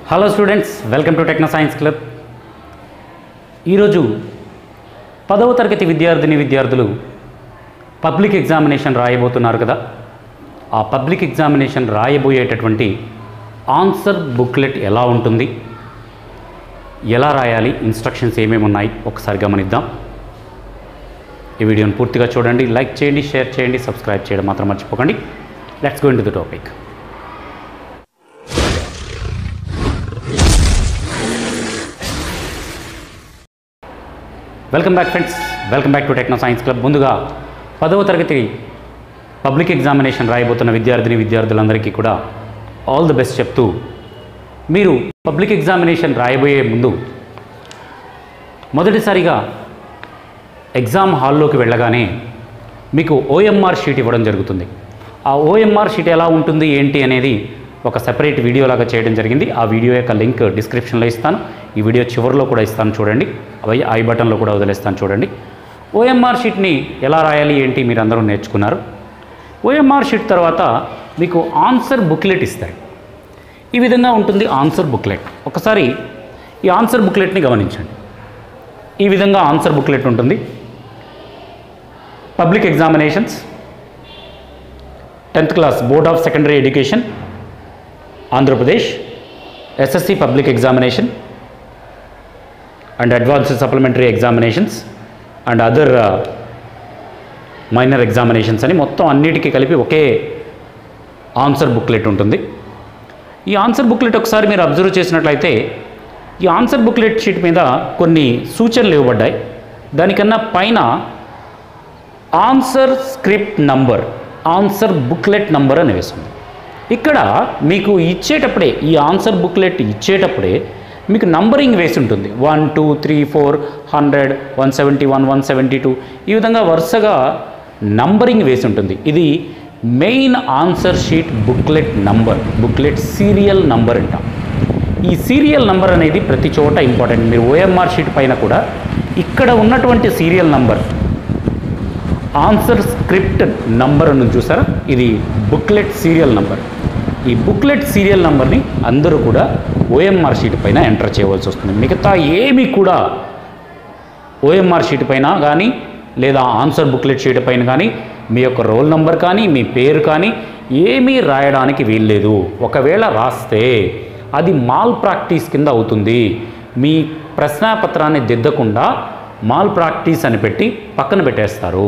hello students welcome to techno science club ఈరోజు పదవ తరగతి విద్యార్థిని విద్యార్థులు పబ్లిక్ ఎగ్జామినేషన్ రాయబోతున్నారు కదా ఆ పబ్లిక్ ఎగ్జామినేషన్ రాయబోయేటటువంటి ఆన్సర్ బుక్లెట్ ఎలా ఉంటుంది ఎలా రాయాలి ఇన్స్ట్రక్షన్స్ ఏమేమి ఉన్నాయి ఒకసారి గమనిద్దాం ఈ వీడియోని పూర్తిగా చూడండి లైక్ చేయండి షేర్ చేయండి సబ్స్క్రైబ్ చేయడం మాత్రం మర్చిపోకండి let's go into the topic welcome back friends welcome back to techno science club ముందుగా పదవ తరగతి పబ్లిక్ ఎగ్జామినేషన్ రాయబోతున్న విద్యార్థిని విద్యార్థులందరికీ కూడా ఆల్ ది బెస్ట్ చెప్తూ మీరు పబ్లిక్ ఎగ్జామినేషన్ రాయబోయే ముందు మొదటిసారిగా ఎగ్జామ్ హాల్లోకి వెళ్ళగానే మీకు ఓఎంఆర్ షీట్ ఇవ్వడం జరుగుతుంది ఆ ఓఎంఆర్ షీట్ ఎలా ఉంటుంది ఏంటి అనేది ఒక సెపరేట్ వీడియో లాగా చేయడం జరిగింది ఆ వీడియో యొక్క లింక్ డిస్క్రిప్షన్లో ఇస్తాను ఈ వీడియో చివరిలో కూడా ఇస్తాను చూడండి అవి ఐ బటన్లో కూడా వదిలేస్తాను చూడండి ఓఎంఆర్ షీట్ని ఎలా రాయాలి ఏంటి మీరు అందరూ నేర్చుకున్నారు ఓఎంఆర్ షీట్ తర్వాత మీకు ఆన్సర్ బుక్లెట్ ఇస్తారు ఈ విధంగా ఉంటుంది ఆన్సర్ బుక్లెట్ ఒకసారి ఈ ఆన్సర్ బుక్లెట్ని గమనించండి ఈ విధంగా ఆన్సర్ బుక్లెట్ ఉంటుంది public examinations tenth class board of secondary education Andhra Pradesh SSC public examination and advanced supplementary examinations and other minor examinations అని మొత్తం అన్నిటికీ కలిపి ఒకే ఆన్సర్ బుక్లెట్ ఉంటుంది ఈ ఆన్సర్ బుక్లెట్ ఒకసారి మీరు అబ్జర్వ్ చేసినట్లయితే ఈ ఆన్సర్ బుక్లెట్ షీట్ మీద కొన్ని సూచనలు ఇవ్వబడ్డాయి దానికన్నా పైన answer script number answer booklet number అని వేస్తుంది ఇక్కడ మీకు ఇచ్చేటప్పుడే ఈ ఆన్సర్ బుక్లెట్ ఇచ్చేటప్పుడే మీకు నంబరింగ్ వేసి ఉంటుంది one two three four hundred one seventy one one seventy two ఈ విధంగా వరుసగా నంబరింగ్ వేసి ఉంటుంది ఇది main answer sheet booklet number booklet serial number అంటాం ఈ సీరియల్ నంబర్ అనేది ప్రతి చోట ఇంపార్టెంట్ మీరు ఓఎంఆర్ షీట్ పైన కూడా ఇక్కడ ఉన్నటువంటి serial number answer script number అని చూసారా ఇది బుక్లెట్ సీరియల్ నంబర్ ఈ బుక్లెట్ సీరియల్ నంబర్ని అందరూ కూడా ఓఎంఆర్ షీట్ పైన ఎంటర్ చేయవలసి వస్తుంది మిగతా ఏమి కూడా ఓఎంఆర్ షీట్ పైన కానీ లేదా ఆన్సర్ బుక్లెట్ షీట్ పైన కానీ మీ యొక్క రోల్ నంబర్ కానీ మీ పేరు కానీ ఏమీ రాయడానికి వీల్లేదు ఒకవేళ రాస్తే అది మాల్ ప్రాక్టీస్ కింద అవుతుంది మీ ప్రశ్నాపత్రాన్ని దిద్దకుండా మాల్ ప్రాక్టీస్ అని పెట్టి పక్కన పెట్టేస్తారు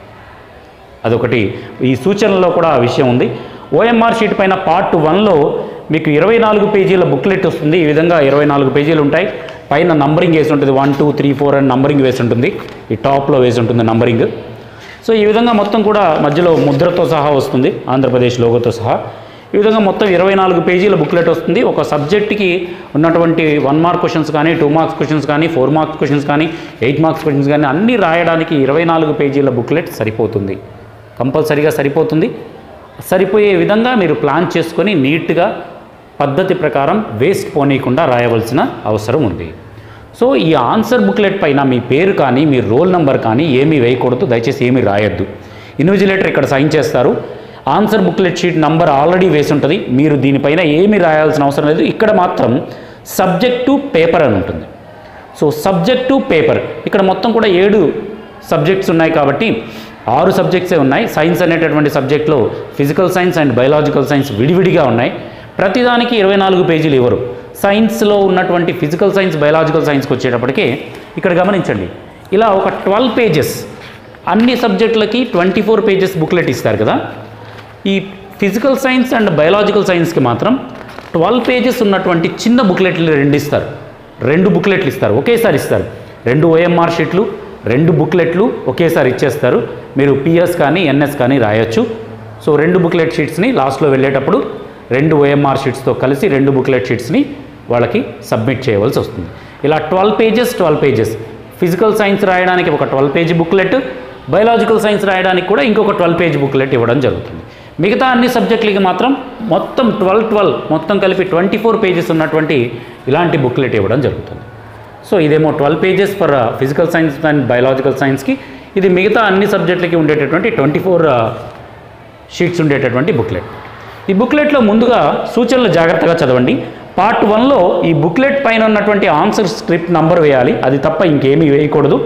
అదొకటి ఈ సూచనలో కూడా ఆ విషయం ఉంది ఓఎంఆర్ షీట్ పైన పార్ట్ వన్లో మీకు ఇరవై నాలుగు పేజీల బుక్లెట్ వస్తుంది ఈ విధంగా ఇరవై నాలుగు పేజీలు ఉంటాయి పైన నంబరింగ్ వేసి ఉంటుంది వన్ టూ త్రీ ఫోర్ అని నంబరింగ్ వేసి ఉంటుంది ఈ టాప్లో వేసి ఉంటుంది నంబరింగ్ సో ఈ విధంగా మొత్తం కూడా మధ్యలో ముద్రతో సహా వస్తుంది ఆంధ్రప్రదేశ్ లోగోతో సహా ఈ విధంగా మొత్తం ఇరవై నాలుగు పేజీల బుక్లెట్ వస్తుంది ఒక సబ్జెక్ట్కి ఉన్నటువంటి వన్ మార్క్ క్వశ్చన్స్ కానీ టూ మార్క్స్ క్వశ్చన్స్ కానీ ఫోర్ మార్క్స్ క్వశ్చన్స్ కానీ ఎయిట్ మార్క్స్ క్వశ్చన్స్ కానీ అన్నీ రాయడానికి ఇరవై నాలుగు పేజీల బుక్లెట్ సరిపోతుంది కంపల్సరీగా సరిపోతుంది సరిపోయే విధంగా మీరు ప్లాన్ చేసుకొని నీట్గా పద్ధతి ప్రకారం వేస్ట్ పోనీయకుండా రాయవలసిన అవసరం ఉంది సో ఈ ఆన్సర్ బుక్లెట్ పైన మీ పేరు కానీ మీ రోల్ నెంబర్ కానీ ఏమీ వేయకూడదు దయచేసి ఏమీ రాయొద్దు ఇన్విజిలేటర్ ఇక్కడ సైన్ చేస్తారు answer booklet sheet number already వేసి ఉంటుంది మీరు దీనిపైన ఏమీ రాయాల్సిన అవసరం లేదు ఇక్కడ మాత్రం సబ్జెక్ట్ టు పేపర్ అని ఉంటుంది సో సబ్జెక్ట్ టు పేపర్ ఇక్కడ మొత్తం కూడా ఏడు సబ్జెక్ట్స్ ఉన్నాయి కాబట్టి ఆరు సబ్జెక్ట్సే ఉన్నాయి సైన్స్ అనేటటువంటి సబ్జెక్ట్లో physical science and biological science విడివిడిగా ఉన్నాయి ప్రతిదానికి ఇరవై నాలుగు పేజీలు ఇవ్వరు సైన్స్లో ఉన్నటువంటి ఫిజికల్ సైన్స్ బయలాజికల్ సైన్స్కి వచ్చేటప్పటికి ఇక్కడ గమనించండి ఇలా ఒక ట్వెల్వ్ పేజెస్ అన్ని సబ్జెక్టులకి ట్వంటీ ఫోర్ పేజెస్ బుక్లెట్ ఇస్తారు కదా ఈ ఫిజికల్ సైన్స్ అండ్ బయలాజికల్ సైన్స్కి మాత్రం ట్వెల్వ్ పేజెస్ ఉన్నటువంటి చిన్న బుక్లెట్లు రెండు ఇస్తారు రెండు బుక్లెట్లు ఇస్తారు ఒకేసారి ఇస్తారు రెండు ఓఎంఆర్ షీట్లు రెండు బుక్లెట్లు ఒకేసారి ఇచ్చేస్తారు మీరు పిఎస్ కానీ ఎన్ఎస్ కానీ రాయొచ్చు సో రెండు బుక్లెట్ షీట్స్ని లాస్ట్లో వెళ్ళేటప్పుడు రెండు ఓఎంఆర్ షీట్స్తో కలిసి రెండు బుక్లెట్ షీట్స్ని వాళ్ళకి సబ్మిట్ చేయవలసి వస్తుంది ఇలా twelve pages twelve pages physical science రాయడానికి ఒక twelve page booklet biological science రాయడానికి కూడా ఇంకొక ట్వెల్వ్ పేజీ బుక్లెట్ ఇవ్వడం జరుగుతుంది మిగతా అన్ని సబ్జెక్టులకి మాత్రం మొత్తం ట్వెల్వ్ ట్వెల్వ్ మొత్తం కలిపి ట్వంటీ ఫోర్ పేజెస్ ఉన్నటువంటి ఇలాంటి బుక్లెట్ ఇవ్వడం జరుగుతుంది సో ఇదేమో twelve pages for physical science and biological సైన్స్కి ఇది మిగతా అన్ని సబ్జెక్టులకి ఉండేటటువంటి ట్వంటీ ఫోర్ షీట్స్ ఉండేటటువంటి బుక్లెట్ ఈ బుక్లెట్లో ముందుగా సూచనలు జాగ్రత్తగా చదవండి పార్ట్ వన్లో ఈ బుక్లెట్ పైన ఉన్నటువంటి ఆన్సర్ స్క్రిప్ట్ నంబర్ వేయాలి అది తప్ప ఇంకేమీ వేయకూడదు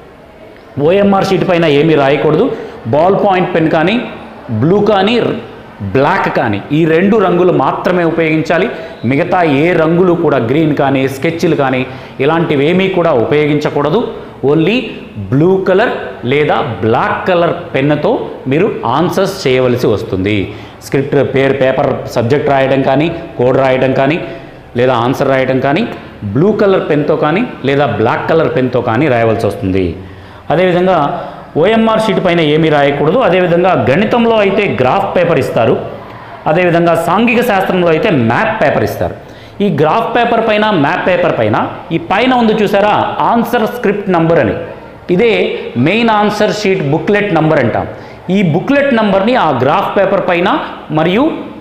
ఓఎంఆర్ షీట్ పైన ఏమీ రాయకూడదు బాల్ పాయింట్ పెన్ కానీ బ్లూ కానీ బ్లాక్ కానీ ఈ రెండు రంగులు మాత్రమే ఉపయోగించాలి మిగతా ఏ రంగులు కూడా గ్రీన్ కానీ స్కెచ్లు కానీ ఇలాంటివి ఏమీ కూడా ఉపయోగించకూడదు ఓన్లీ బ్లూ కలర్ లేదా బ్లాక్ కలర్ పెన్నుతో మీరు ఆన్సర్స్ చేయవలసి వస్తుంది స్క్రిప్ట్ పేరు పేపర్ సబ్జెక్ట్ రాయడం కానీ కోడ్ రాయడం కానీ లేదా ఆన్సర్ రాయడం కానీ బ్లూ కలర్ పెన్తో కానీ లేదా బ్లాక్ కలర్ పెన్తో కానీ రాయవలసి వస్తుంది అదేవిధంగా ఓఎంఆర్ షీట్ పైన ఏమీ రాయకూడదు అదేవిధంగా గణితంలో అయితే గ్రాఫ్ పేపర్ ఇస్తారు అదేవిధంగా సాంఘిక శాస్త్రంలో అయితే మ్యాప్ పేపర్ ఇస్తారు ఈ గ్రాఫ్ పేపర్ పైన మ్యాప్ పేపర్ పైన ఈ పైన ఉంది చూసారా ఆన్సర్ స్క్రిప్ట్ నంబర్ అని ఇదే main answer sheet booklet number అంటాం ఈ బుక్లెట్ నంబర్ని ఆ గ్రాఫ్ పేపర్ పైన మరియు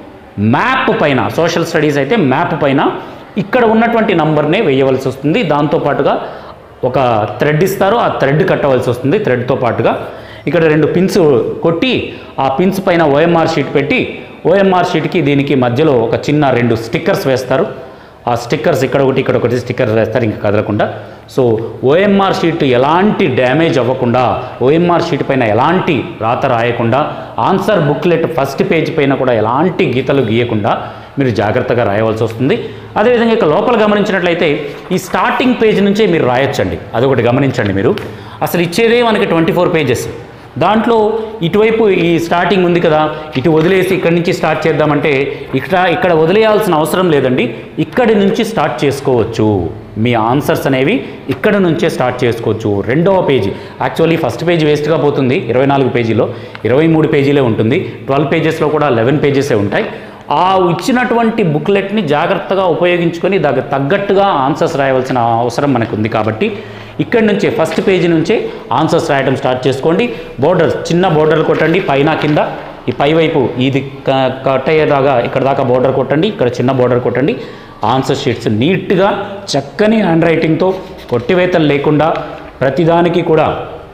మ్యాప్ పైన సోషల్ స్టడీస్ అయితే మ్యాప్ పైన ఇక్కడ ఉన్నటువంటి నంబర్నే వేయవలసి వస్తుంది దాంతోపాటుగా ఒక థ్రెడ్ ఇస్తారు ఆ థ్రెడ్ కట్టవలసి వస్తుంది థ్రెడ్తో పాటుగా ఇక్కడ రెండు పిన్స్ కొట్టి ఆ పిన్స్ పైన ఓఎంఆర్ షీట్ పెట్టి ఓఎంఆర్ షీట్కి దీనికి మధ్యలో ఒక చిన్న రెండు స్టిక్కర్స్ వేస్తారు ఆ స్టిక్కర్స్ ఇక్కడ ఒకటి ఇక్కడ ఒకటి స్టిక్కర్స్ వేస్తారు ఇంకా కదలకుండా సో ఓఎంఆర్ షీట్ ఎలాంటి డ్యామేజ్ అవ్వకుండా ఓఎంఆర్ షీట్ పైన ఎలాంటి రాత రాయకుండా ఆన్సర్ బుక్లెట్ ఫస్ట్ పేజ్ పైన కూడా ఎలాంటి గీతలు గీయకుండా మీరు జాగ్రత్తగా రాయవలసి వస్తుంది అదేవిధంగా ఇక లోపల గమనించినట్లయితే ఈ స్టార్టింగ్ పేజ్ నుంచే మీరు రాయొచ్చండి అదొకటి గమనించండి మీరు అసలు ఇచ్చేదే మనకి ట్వంటీ ఫోర్ పేజెస్ దాంట్లో ఇటువైపు ఈ స్టార్టింగ్ ఉంది కదా ఇటు వదిలేసి ఇక్కడి నుంచి స్టార్ట్ చేద్దామంటే ఇక్కడ ఇక్కడ వదిలేయాల్సిన అవసరం లేదండి ఇక్కడి నుంచి స్టార్ట్ చేసుకోవచ్చు మీ ఆన్సర్స్ అనేవి ఇక్కడ నుంచే స్టార్ట్ చేసుకోవచ్చు రెండవ పేజీ యాక్చువల్లీ ఫస్ట్ పేజీ వేస్ట్గా పోతుంది ఇరవై నాలుగు పేజీలో ఇరవై మూడు పేజీలే ఉంటుంది ట్వెల్వ్ పేజెస్లో కూడా లెవెన్ పేజెసే ఉంటాయి ఆ ఇచ్చినటువంటి బుక్లెట్ని జాగ్రత్తగా ఉపయోగించుకొని దానికి తగ్గట్టుగా ఆన్సర్స్ రాయవలసిన అవసరం మనకు ఉంది కాబట్టి ఇక్కడి నుంచే ఫస్ట్ పేజీ నుంచే ఆన్సర్స్ రాయడం స్టార్ట్ చేసుకోండి బోర్డర్ చిన్న బోర్డర్ కొట్టండి పైన కింద ఈ పై వైపు ఇది క- కట్ అయ్యేదాకా ఇక్కడ దాకా బోర్డర్ కొట్టండి ఇక్కడ చిన్న బోర్డర్ కొట్టండి ఆన్సర్ షీట్స్ నీట్గా చక్కని హ్యాండ్ రైటింగ్తో కొట్టివేతలు లేకుండా ప్రతిదానికి కూడా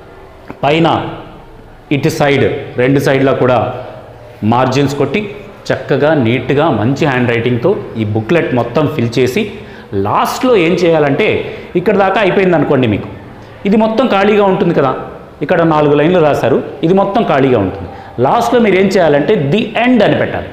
పైన ఇటు సైడ్ రెండు సైడ్లో కూడా మార్జిన్స్ కొట్టి చక్కగా నీట్గా మంచి హ్యాండ్ రైటింగ్తో ఈ బుక్లెట్ మొత్తం ఫిల్ చేసి లాస్ట్లో ఏం చేయాలంటే ఇక్కడ దాకా అయిపోయింది అనుకోండి మీకు ఇది మొత్తం ఖాళీగా ఉంటుంది కదా ఇక్కడ నాలుగు లైన్లు రాశారు ఇది మొత్తం ఖాళీగా ఉంటుంది లాస్ట్లో మీరు ఏం చేయాలంటే ది ఎండ్ అని పెట్టాలి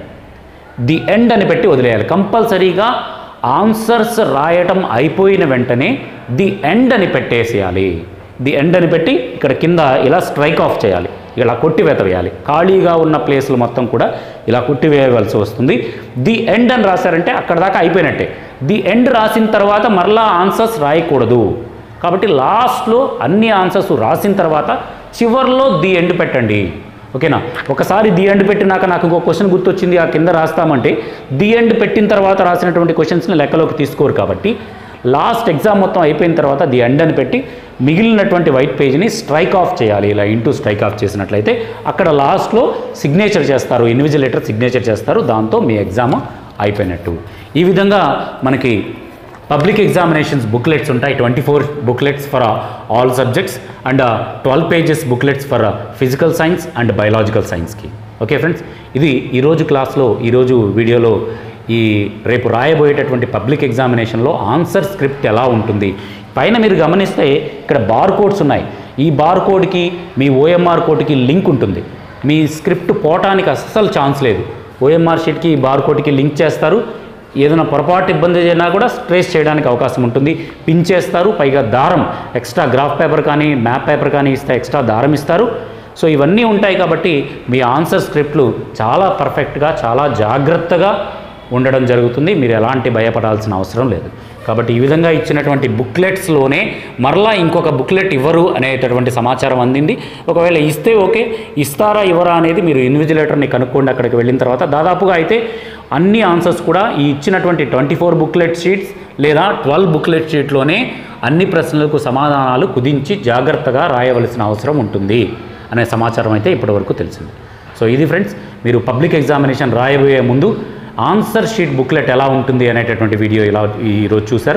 ది ఎండ్ అని పెట్టి వదిలేయాలి కంపల్సరీగా ఆన్సర్స్ రాయటం అయిపోయిన వెంటనే ది ఎండ్ అని పెట్టేసేయాలి ది ఎండ్ అని పెట్టి ఇక్కడ కింద ఇలా స్ట్రైక్ ఆఫ్ చేయాలి ఇలా కొట్టివేత వేయాలి ఖాళీగా ఉన్న ప్లేస్లు మొత్తం కూడా ఇలా కొట్టివేయవలసి వస్తుంది ది ఎండ్ అని రాశారంటే అక్కడ దాకా అయిపోయినట్టే ది ఎండ్ రాసిన తర్వాత మరలా ఆన్సర్స్ రాయకూడదు కాబట్టి లాస్ట్లో అన్ని ఆన్సర్స్ రాసిన తర్వాత చివర్లో ది ఎండ్ పెట్టండి ఓకేనా ఒకసారి ది ఎండ్ పెట్టినాక నాకు ఇంకో క్వశ్చన్ గుర్తొచ్చింది ఆ కింద రాస్తామంటే ది ఎండ్ పెట్టిన తర్వాత రాసినటువంటి క్వశ్చన్స్ని లెక్కలోకి తీసుకోరు కాబట్టి లాస్ట్ ఎగ్జామ్ మొత్తం అయిపోయిన తర్వాత ది ఎండ్ అని పెట్టి మిగిలినటువంటి వైట్ పేజ్ని స్ట్రైక్ ఆఫ్ చేయాలి ఇలా ఇంటూ స్ట్రైక్ ఆఫ్ చేసినట్లయితే అక్కడ లాస్ట్లో సిగ్నేచర్ చేస్తారు ఇన్విజిలేటర్ సిగ్నేచర్ చేస్తారు దాంతో మీ ఎగ్జామ్ అయిపోయినట్టు ఈ విధంగా మనకి పబ్లిక్ ఎగ్జామినేషన్స్ బుక్లెట్స్ ఉంటాయి twenty four booklets for all subjects and twelve pages booklets for physical science and biological సైన్స్కి ఓకే ఫ్రెండ్స్ ఇది ఈరోజు క్లాస్లో ఈరోజు వీడియోలో ఈ రేపు రాయబోయేటటువంటి పబ్లిక్ ఎగ్జామినేషన్లో ఆన్సర్ స్క్రిప్ట్ ఎలా ఉంటుంది పైన మీరు గమనిస్తే ఇక్కడ బార్ కోడ్స్ ఉన్నాయి ఈ బార్ కోడ్కి మీ ఓఎంఆర్ కోడ్కి లింక్ ఉంటుంది మీ స్క్రిప్ట్ పోవటానికి అస్సలు ఛాన్స్ లేదు ఓఎంఆర్ షీట్కి ఈ బార్ కోడ్కి లింక్ చేస్తారు ఏదైనా పొరపాటు ఇబ్బంది అయినా కూడా ట్రేస్ చేయడానికి అవకాశం ఉంటుంది పిన్ చేస్తారు పైగా దారం ఎక్స్ట్రా గ్రాఫ్ పేపర్ కానీ మ్యాప్ పేపర్ కానీ ఇస్తే ఎక్స్ట్రా దారం ఇస్తారు సో ఇవన్నీ ఉంటాయి కాబట్టి మీ ఆన్సర్ స్క్రిప్ట్లు చాలా పర్ఫెక్ట్గా చాలా జాగ్రత్తగా ఉండడం జరుగుతుంది మీరు ఎలాంటి భయపడాల్సిన అవసరం లేదు కాబట్టి ఈ విధంగా ఇచ్చినటువంటి బుక్లెట్స్లోనే మరలా ఇంకొక బుక్లెట్ ఇవ్వరు అనేటటువంటి సమాచారం అందింది ఒకవేళ ఇస్తే ఓకే ఇస్తారా ఇవ్వరా అనేది మీరు ఇన్విజిలేటర్ని కనుక్కోండి అక్కడికి వెళ్ళిన తర్వాత దాదాపుగా అయితే అన్ని ఆన్సర్స్ కూడా ఈ ఇచ్చినటువంటి ట్వంటీ ఫోర్ బుక్లెట్ షీట్స్ లేదా ట్వెల్వ్ బుక్లెట్ షీట్లోనే అన్ని ప్రశ్నలకు సమాధానాలు కుదించి జాగ్రత్తగా రాయవలసిన అవసరం ఉంటుంది అనే సమాచారం అయితే ఇప్పటివరకు తెలిసింది సో ఇది ఫ్రెండ్స్ మీరు పబ్లిక్ ఎగ్జామినేషన్ రాయబోయే ముందు ఆన్సర్ షీట్ బుక్లెట్ ఎలా ఉంటుంది అనేటటువంటి వీడియో ఇలా ఈరోజు చూశారు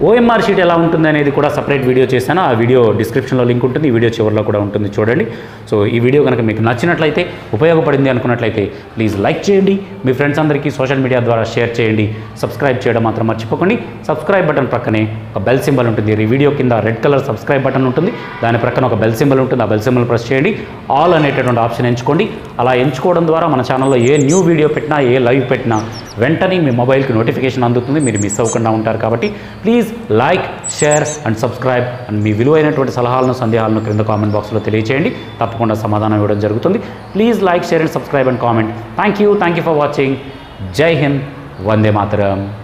ఓఎంఆర్ షీట్ ఎలా ఉంటుంది అనేది కూడా సపరేట్ వీడియో చేశాను ఆ వీడియో డిస్క్రిప్షన్లో లింక్ ఉంటుంది ఈ వీడియో చివరిలో కూడా ఉంటుంది చూడండి సో ఈ వీడియో కనుక మీకు నచ్చినట్లయితే ఉపయోగపడింది అనుకున్నట్లయితే ప్లీజ్ లైక్ చేయండి మీ ఫ్రెండ్స్ అందరికీ సోషల్ మీడియా ద్వారా షేర్ చేయండి సబ్స్క్రైబ్ చేయడం మాత్రం మర్చిపోకండి సబ్స్క్రైబ్ బటన్ ప్రక్కనే ఒక బెల్ సింబల్ ఉంటుంది ఈ వీడియో కింద రెడ్ కలర్ సబ్స్క్రైబ్ బటన్ ఉంటుంది దాని ప్రక్కన ఒక బెల్ సింబల్ ఉంటుంది ఆ బెల్ సింబల్ ప్రెస్ చేయండి ఆల్ అనేటటువంటి ఆప్షన్ ఎంచుకోండి అలా ఎంచుకోవడం ద్వారా మన ఛానల్లో ఏ న్యూ వీడియో పెట్టినా ఏ లైవ్ పెట్టినా వెంటనే మీ మొబైల్కి నోటిఫికేషన్ అందుతుంది మీరు మిస్ అవ్వకుండా ఉంటారు కాబట్టి please like share and subscribe and మీ విలువైనటువంటి సలహాలను సందేహాలను క్రింద కామెంట్ బాక్స్లో తెలియచేయండి తప్పకుండా సమాధానం ఇవ్వడం జరుగుతుంది please like share and subscribe and comment thank you thank you for watching Jai Hind Vande Mataram